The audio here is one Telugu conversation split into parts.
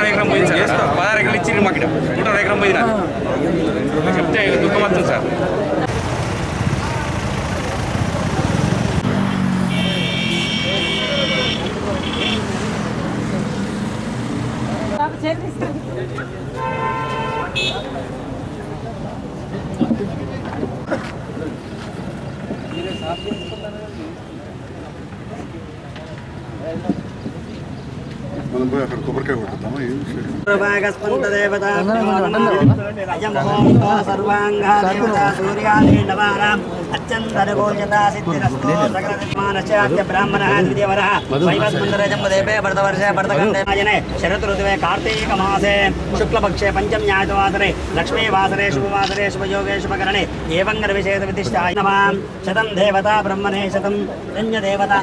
ఎకరం పోయింది సార్ పదహారు ఎకరాలు ఇచ్చింది మాకు ఇక్కడ నూట ఎకరం పోయింది నాకు చెప్తే దుఃఖం వస్తుంది సార్ మనం పోయి అక్కడ కొబ్బరికాయ కొట్టుద్దామా ఏం విషయం శరత్ ఋతువే కార్తీక మాసే శుక్లపక్షే పంచమ్యాయతవాసరే లక్ష్మీవాసరే శుభవాసరే శుభయోగే శుభకరణే ఏవం నిర్విశేష విధిష్టాయ నమాం శతం దేవతా బ్రహ్మణే శతం ధన్య దేవత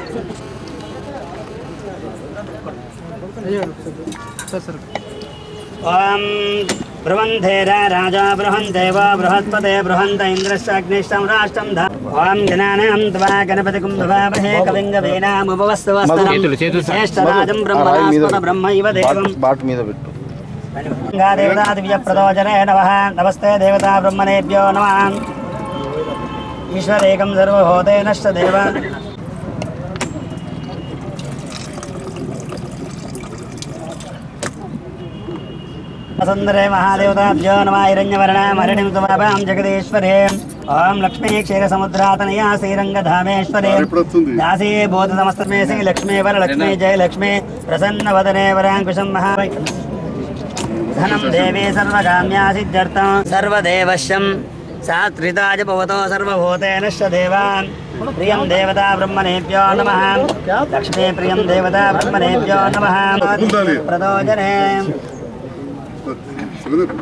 ఓం బృహంధేర రాజా బృహందేవ బృహస్పతే బృహంత ఇంద్రశ్చాగ్నిష్టం రాష్ట్రం ధ ఓం గణానాం త్వా గణపతి కుంభవామహే కవింగ వేనాముపవస్తవస్తరం శ్రేష్ఠరాజం బ్రహ్మణాస్పద బ్రహ్మైవ దేవం బాట్ మీద పెట్టు గంగా దేవతా దివ్య ప్రదోజనే నమ నమస్తే దేవతా బ్రహ్మణేభ్యో నమ ఈశ్వరేకం సర్వభూతే నష్ట దేవ సుందరే మహాదేవతాభ్యో నమ హిరణ్యవర్ణమరణిం సుమాభాం జగదీశ్వరే ఓం లక్ష్మీ క్షీర సముద్రాతనయా శ్రీరంగధామేశ్వరే ఎప్పుడు వస్తుంది దాసే బోధ సమస్తమే శ్రీ లక్ష్మీ వర లక్ష్మీ జయ లక్ష్మీ ప్రసన్న వదనే వరాంకుశం మహావై ధనం దేవే సర్వకామ్యా సిద్ధ్యర్థం సర్వదేవశం సాత్రితాజ భవతో సర్వభూతేన దేవాన్ ప్రియం దేవతా బ్రహ్మణేభ్యో నమ లక్ష్మీ ప్రియం దేవతా బ్రహ్మణేభ్యో నమ ఉండాలి. ప్రదోజనే సుగంధ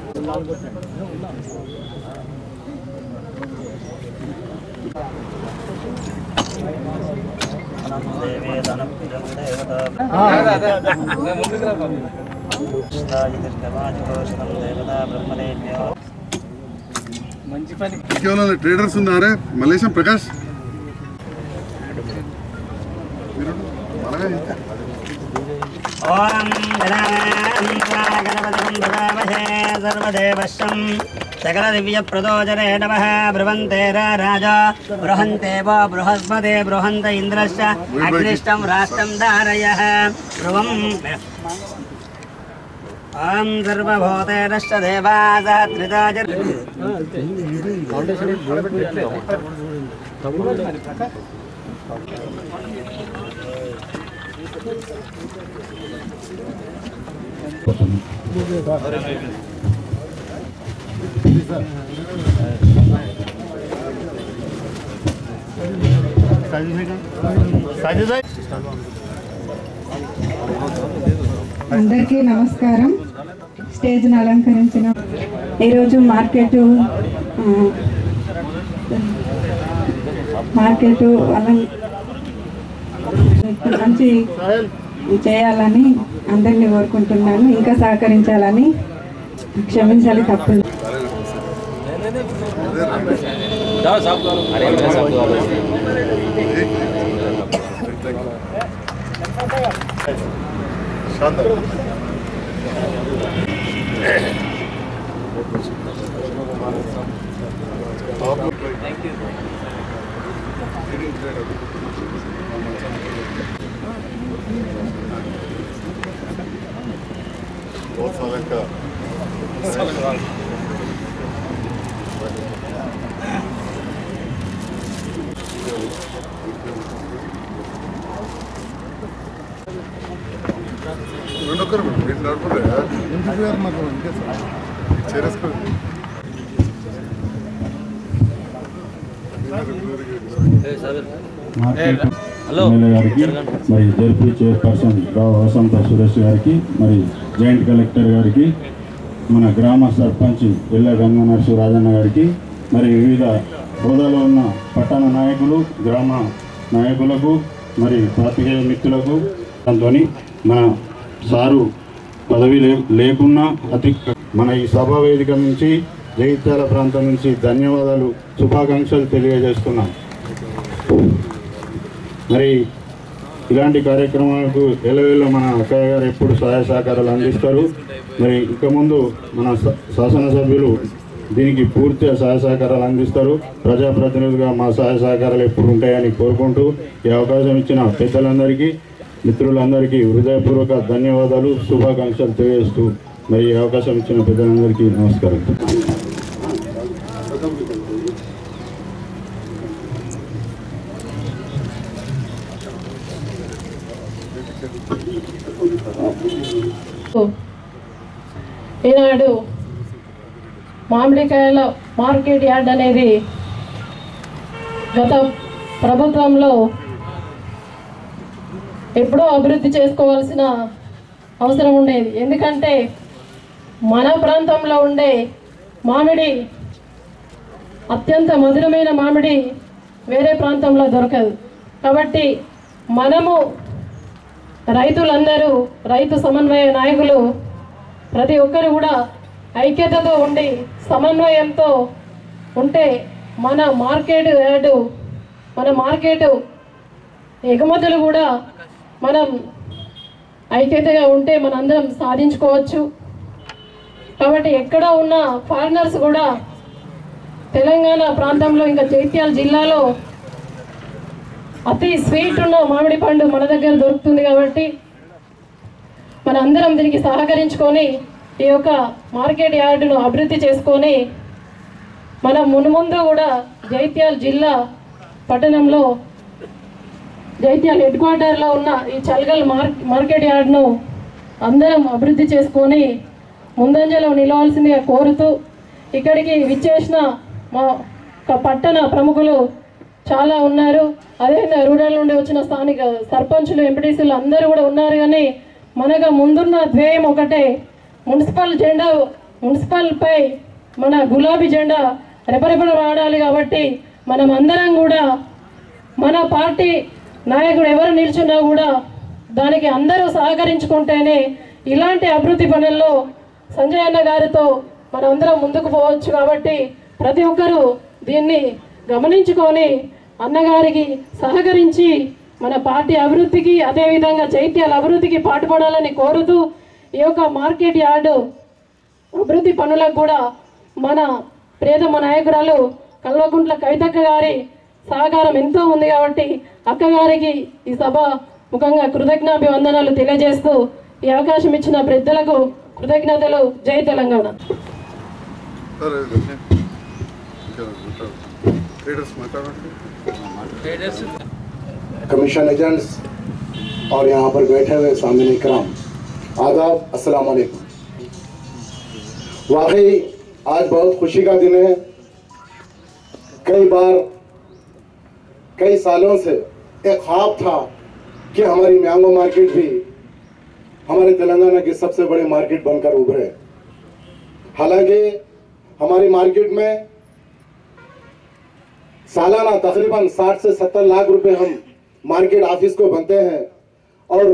ఇంకేమైనా ట్రేడర్స్ ఉన్నారే మలేషియం ప్రకాష్ మీరు అలాగే ఓం గణపతిం భగామహే సర్వదేవశం సకల దివ్య ప్రదోజనే నమ బృహంతే రాజా బృహంతే వో బృహస్పతే బృహంత ఇంద్రశ్చ అగ్నిష్టం రాష్ట్రం ధారయ ధ్రువం ఓం సర్వభూతేనశ్చ దేవాస త్రితాజ అందరికీ నమస్కారం స్టేజ్ను అలంకరించిన ఈరోజు మార్కెట్ ఆ, మార్కెట్ అలం మంచి చేయాలని అందరినీ కోరుకుంటున్నాను ఇంకా సహకరించాలని క్షమించాలి తప్పు శాంతం बहुत साल का రెండు ఒక్కరు వీళ్ళు నడుపుండే మాకు చేరేసుకోండి ఎమ్మెల్యే గారికి మరి జడ్పీ చైర్పర్సన్ రావు వసంత సురేష్ గారికి మరి జాయింట్ కలెక్టర్ గారికి మన గ్రామ సర్పంచ్ ఇళ్ళ గంగా నరసు రాజన్న గారికి మరి వివిధ హోదాలో ఉన్న పట్టణ నాయకులు గ్రామ నాయకులకు మరి పాతికేయ మిత్రులకు దాంతో మన సారు పదవి లే లేకున్నా అతి మన ఈ సభా వేదిక నుంచి జగిత్యాల ప్రాంతం నుంచి ధన్యవాదాలు శుభాకాంక్షలు తెలియజేస్తున్నాం మరి ఇలాంటి కార్యక్రమాలకు ఎలవేళ మన అక్కయ్య గారు ఎప్పుడు సహాయ సహకారాలు అందిస్తారు మరి ఇక ముందు మన శా- శాసనసభ్యులు దీనికి పూర్తిగా సహాయ సహకారాలు అందిస్తారు ప్రజాప్రతినిధులుగా మా సహాయ సహకారాలు ఎప్పుడు ఉంటాయని కోరుకుంటూ ఈ అవకాశం ఇచ్చిన పెద్దలందరికీ మిత్రులందరికీ హృదయపూర్వక ధన్యవాదాలు శుభాకాంక్షలు తెలియజేస్తూ మరి ఈ అవకాశం ఇచ్చిన పెద్దలందరికీ నమస్కారం ఈనాడు మామిడికాయల మార్కెట్ యార్డ్ అనేది గత ప్రభుత్వంలో ఎప్పుడో అభివృద్ధి చేసుకోవాల్సిన అవసరం ఉండేది ఎందుకంటే మన ప్రాంతంలో ఉండే మామిడి అత్యంత మధురమైన మామిడి వేరే ప్రాంతంలో దొరకదు కాబట్టి మనము రైతులందరూ రైతు సమన్వయ నాయకులు ప్రతి ఒక్కరు కూడా ఐక్యతతో ఉండి సమన్వయంతో ఉంటే మన మార్కెట్ యార్డు మన మార్కెట్ ఎగుమతులు కూడా మనం ఐక్యతగా ఉంటే మనందరం సాధించుకోవచ్చు కాబట్టి ఎక్కడ ఉన్న ఫారినర్స్ కూడా తెలంగాణ ప్రాంతంలో ఇంకా జైత్యాల జిల్లాలో అతి స్వీట్ ఉన్న మామిడి పండు మన దగ్గర దొరుకుతుంది కాబట్టి మన అందరం దీనికి సహకరించుకొని ఈ యొక్క మార్కెట్ యార్డును అభివృద్ధి చేసుకొని మనం మున్ముందు కూడా జైత్యాల జిల్లా పట్టణంలో జైత్యాల హెడ్ క్వార్టర్లో ఉన్న ఈ చల్గల్ మార్ మార్కెట్ యార్డ్ను అందరం అభివృద్ధి చేసుకొని ముందంజలో నిలవాల్సిందిగా కోరుతూ ఇక్కడికి విచ్చేసిన మా ఒక పట్టణ ప్రముఖులు చాలా ఉన్నారు అదేవిధంగా రూరల్ నుండి వచ్చిన స్థానిక సర్పంచులు ఎంపీటీసీలు అందరూ కూడా ఉన్నారు కానీ మనకు ముందున్న ధ్యేయం ఒకటే మున్సిపల్ జెండా మున్సిపల్పై మన గులాబీ జెండా రెపరెపర వాడాలి కాబట్టి మనం అందరం కూడా మన పార్టీ నాయకుడు ఎవరు నిల్చున్నా కూడా దానికి అందరూ సహకరించుకుంటేనే ఇలాంటి అభివృద్ధి పనుల్లో సంజయ్ అన్న గారితో మనం అందరం ముందుకు పోవచ్చు కాబట్టి ప్రతి ఒక్కరూ దీన్ని గమనించుకొని అన్నగారికి సహకరించి మన పార్టీ అభివృద్ధికి అదేవిధంగా చైత్యాల అభివృద్ధికి పాటుపడాలని కోరుతూ ఈ యొక్క మార్కెట్ యార్డు అభివృద్ధి పనులకు కూడా మన ప్రియతమ నాయకురాలు కల్వకుంట్ల కవితక్క గారి సహకారం ఎంతో ఉంది కాబట్టి అక్కగారికి ఈ సభ ముఖంగా కృతజ్ఞాభివందనాలు తెలియజేస్తూ ఈ అవకాశం ఇచ్చిన పెద్దలకు కృతజ్ఞతలు జై తెలంగాణ సరే ట్రేడర్స్ మాట్లాడండి कमीशन एजेंट्स और यहाँ पर बैठे हुए सामिन कराम आदाब अस्सलाम वालेकुम वाकई आज बहुत खुशी का दिन है कई बार कई सालों से एक ख्वाब था कि हमारी मैंगो मार्केट भी हमारे तेलंगाना की सबसे बड़ी मार्केट बनकर उभरे हालांकि हमारी मार्केट में सालाना तकरीबन 60 से 70 लाख रुपए हम मार्केट ऑफिस को बनते हैं और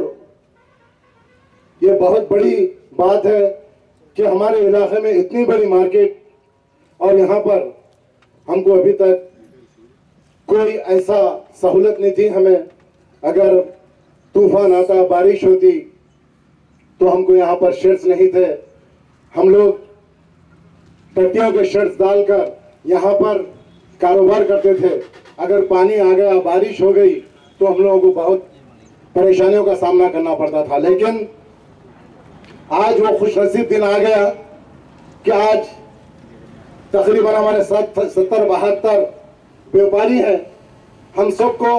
ये बहुत बड़ी बात है कि हमारे इलाके में इतनी बड़ी मार्केट और यहाँ पर हमको अभी तक कोई ऐसा सहूलत नहीं थी हमें अगर तूफान आता बारिश होती तो हमको यहाँ पर शेड्स नहीं थे हम लोग टट्टियों के शर्ट्स डालकर यहाँ पर कारोबार करते थे अगर पानी आ गया बारिश हो गई तो हम लोगों को बहुत परेशानियों का सामना करना पड़ता था लेकिन आज वो खुश नसीब दिन आ गया कि आज तकरीबन हमारे सत्तर बहत्तर व्यापारी हैं हम सबको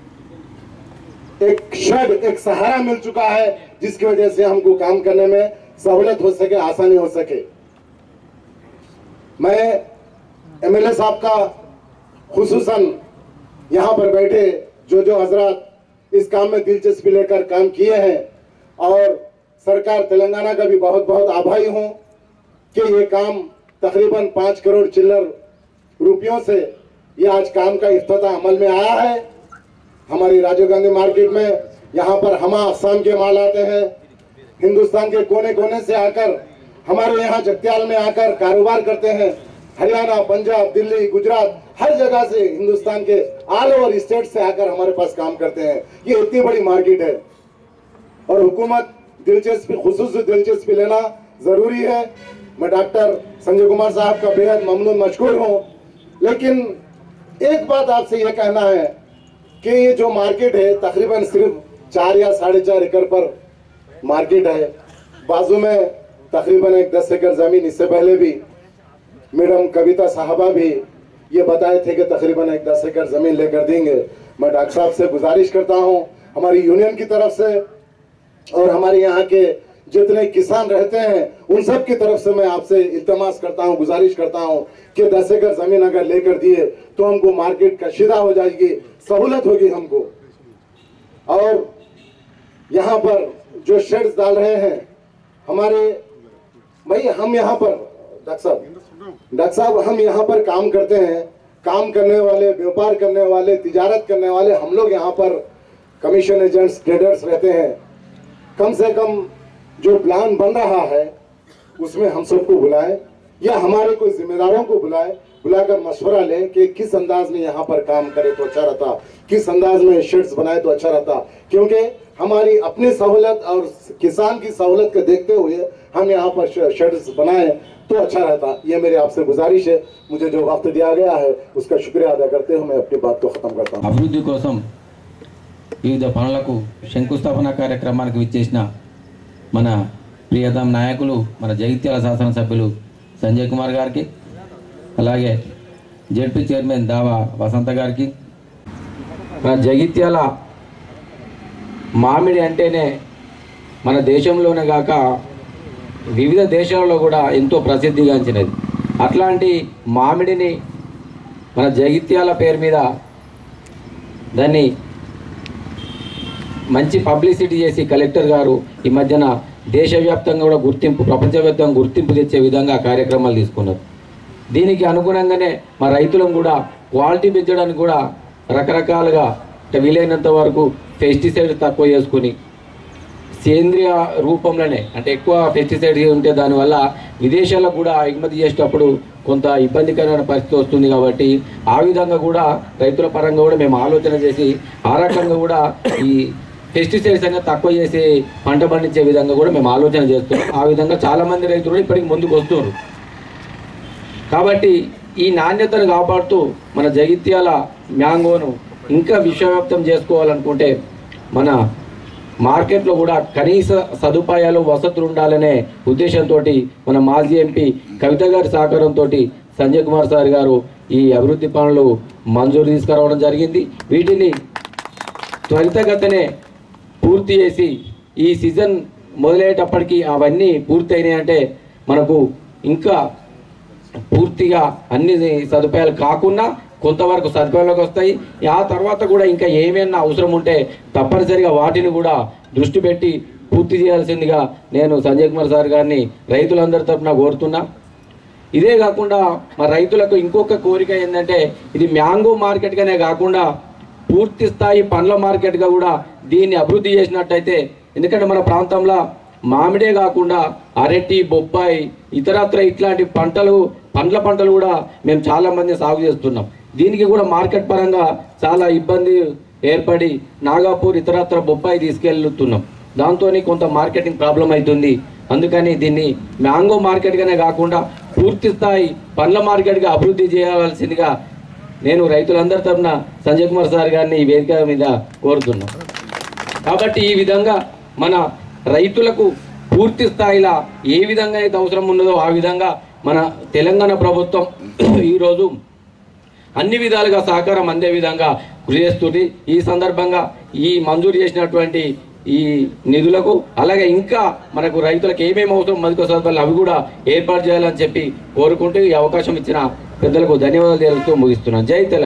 एक शेड एक सहारा मिल चुका है जिसकी वजह से हमको काम करने में सहूलत हो सके आसानी हो सके मैं एमएलए साहब का खुसूसन यहाँ पर बैठे जो जो हजरात इस काम में दिलचस्पी लेकर काम किए हैं और सरकार तेलंगाना का भी बहुत बहुत आभारी हूँ कि ये काम तकरीबन पाँच करोड़ चिल्लर रुपयों से ये आज काम का इफ्तः अमल में आया है हमारी राजीव गांधी मार्केट में यहाँ पर हमा अकसाम के माल आते हैं हिंदुस्तान के कोने कोने से आकर हमारे यहाँ जगत्याल में आकर कारोबार करते हैं हरियाणा पंजाब दिल्ली गुजरात हर जगह से हिंदुस्तान के ऑल ओवर स्टेट से आकर हमारे पास काम करते हैं ये इतनी बड़ी मार्केट है और हुकूमत दिलचस्पी खसूस दिलचस्पी लेना जरूरी है मैं डॉक्टर संजय कुमार साहब का बेहद ममनून मशहूर हूँ लेकिन एक बात आपसे यह कहना है कि ये जो मार्केट है तकरीबन सिर्फ चार या साढ़े चार एकड़ पर मार्केट है बाजू में तकरीबन एक दस एकड़ जमीन इससे पहले भी मैडम कविता साहबा भी ये बताए थे कि तकरीबन एक दस एकड़ जमीन लेकर देंगे मैं डॉक्टर साहब से गुजारिश करता हूँ हमारी यूनियन की तरफ से और हमारे यहाँ के जितने किसान रहते हैं उन सब की तरफ से मैं आपसे इल्तमास करता हूँ गुजारिश करता हूँ कि दस एकड़ जमीन अगर लेकर दिए तो हमको मार्केट कशीदा हो जाएगी सहूलत होगी हमको और यहाँ पर जो शेड्स डाल रहे हैं हमारे भाई हम यहाँ पर डॉक्टर साहब डॉक्टर साहब हम यहाँ पर काम करते हैं काम करने वाले व्यापार करने वाले तिजारत करने वाले हम लोग यहाँ पर कमीशन एजेंट्स ट्रेडर्स रहते हैं कम से कम जो प्लान बन रहा है उसमें हम सबको बुलाएं या हमारे कोई जिम्मेदारों को बुलाएं बुलाकर मशवरा लें कि किस अंदाज में यहाँ पर काम करे तो अच्छा रहता किस अंदाज में शेड्स बनाए तो अच्छा रहता क्योंकि हमारी अपनी सहूलत और किसान की सहूलत को देखते हुए हम यहाँ पर शेड्स बनाए तो अच्छा रहता ये मेरी आपसे गुजारिश है मुझे जो वक्त दिया गया है उसका शुक्रिया अदा करते हुए मैं अपनी बात को खत्म करता हूँ అభివృద్ధి కోసం వివిధ పనులకు శంకుస్థాపన కార్యక్రమానికి విచ్చేసిన మన ప్రియతమ నాయకులు మన జగిత్యాల శాసనసభ్యులు సంజయ్ కుమార్ గారికి అలాగే జడ్పీ చైర్మన్ దావా వసంత గారికి మన జగిత్యాల మామిడి అంటేనే మన దేశంలోనే కాక వివిధ దేశాలలో కూడా ఎంతో ప్రసిద్ధిగాంచినది అట్లాంటి మామిడిని మన జగిత్యాల పేరు మీద దాన్ని మంచి పబ్లిసిటీ చేసి కలెక్టర్ గారు ఈ మధ్యన దేశవ్యాప్తంగా కూడా గుర్తింపు ప్రపంచవ్యాప్తంగా గుర్తింపు తెచ్చే విధంగా కార్యక్రమాలు తీసుకున్నారు దీనికి అనుగుణంగానే మా రైతులను కూడా క్వాలిటీ పెంచడానికి కూడా రకరకాలుగా అంటే వీలైనంత వరకు పెస్టిసైడ్ తక్కువ చేసుకుని సేంద్రియ రూపంలోనే అంటే ఎక్కువ పెస్టిసైడ్ ఉంటే దానివల్ల విదేశాలకు కూడా ఎగుమతి చేసేటప్పుడు కొంత ఇబ్బందికరమైన పరిస్థితి వస్తుంది కాబట్టి ఆ విధంగా కూడా రైతుల పరంగా కూడా మేము ఆలోచన చేసి ఆ రకంగా కూడా ఈ పెస్టిసైడ్స్ అనేది తక్కువ చేసి పంట పండించే విధంగా కూడా మేము ఆలోచన చేస్తున్నాం ఆ విధంగా చాలామంది రైతులు కూడా ఇప్పటికి ముందుకు వస్తున్నారు కాబట్టి ఈ నాణ్యతను కాపాడుతూ మన జగిత్యాల మ్యాంగోను ఇంకా విశ్వవ్యాప్తం చేసుకోవాలనుకుంటే మన మార్కెట్లో కూడా కనీస సదుపాయాలు వసతులు ఉండాలనే ఉద్దేశంతో మన మాజీ ఎంపీ కవిత గారి సహకారంతో సంజయ్ కుమార్ సార్ గారు ఈ అభివృద్ధి పనులు మంజూరు తీసుకురావడం జరిగింది వీటిని త్వరితగతనే పూర్తి చేసి ఈ సీజన్ మొదలయ్యేటప్పటికి అవన్నీ పూర్తయినాయి అంటే మనకు ఇంకా పూర్తిగా అన్ని సదుపాయాలు కాకుండా కొంతవరకు సదుపాయాలకు వస్తాయి ఆ తర్వాత కూడా ఇంకా ఏమైనా అవసరం ఉంటే తప్పనిసరిగా వాటిని కూడా దృష్టి పెట్టి పూర్తి చేయాల్సిందిగా నేను సంజయ్ కుమార్ సార్ గారిని రైతులందరి తరఫున కోరుతున్నా ఇదే కాకుండా మా రైతులకు ఇంకొక కోరిక ఏంటంటే ఇది మ్యాంగో మార్కెట్గానే కాకుండా పూర్తి స్థాయి పండ్ల మార్కెట్గా కూడా దీన్ని అభివృద్ధి చేసినట్టయితే ఎందుకంటే మన ప్రాంతంలో మామిడే కాకుండా అరటి బొప్పాయి ఇతరత్ర ఇట్లాంటి పంటలు పండ్ల పంటలు కూడా మేము చాలా మంది సాగు చేస్తున్నాం దీనికి కూడా మార్కెట్ పరంగా చాలా ఇబ్బంది ఏర్పడి నాగాపూర్ ఇతరత్ర బొప్పాయి తీసుకెళ్తున్నాం దాంతో కొంత మార్కెటింగ్ ప్రాబ్లం అవుతుంది అందుకని దీన్ని మ్యాంగో మార్కెట్గానే కాకుండా పూర్తి స్థాయి పండ్ల మార్కెట్గా అభివృద్ధి చేయవలసిందిగా నేను రైతులందరి తరఫున సంజయ్ కుమార్ సార్ గారిని ఈ వేదిక మీద కోరుతున్నాం కాబట్టి ఈ విధంగా మన రైతులకు పూర్తి స్థాయిలో ఏ విధంగా అయితే అవసరం ఉన్నదో ఆ విధంగా మన తెలంగాణ ప్రభుత్వం ఈరోజు అన్ని విధాలుగా సహకారం అందే విధంగా కృషి చేస్తుంది ఈ సందర్భంగా ఈ మంజూరు చేసినటువంటి ఈ నిధులకు అలాగే ఇంకా మనకు రైతులకు ఏమేమి అవసరం మధుక సదుపాయాలు అవి కూడా ఏర్పాటు చేయాలని చెప్పి కోరుకుంటూ ఈ అవకాశం ఇచ్చిన పెద్దలకు ధన్యవాదాలు తెలుస్తూ ముగిస్తున్నాను జై తెలంగాణ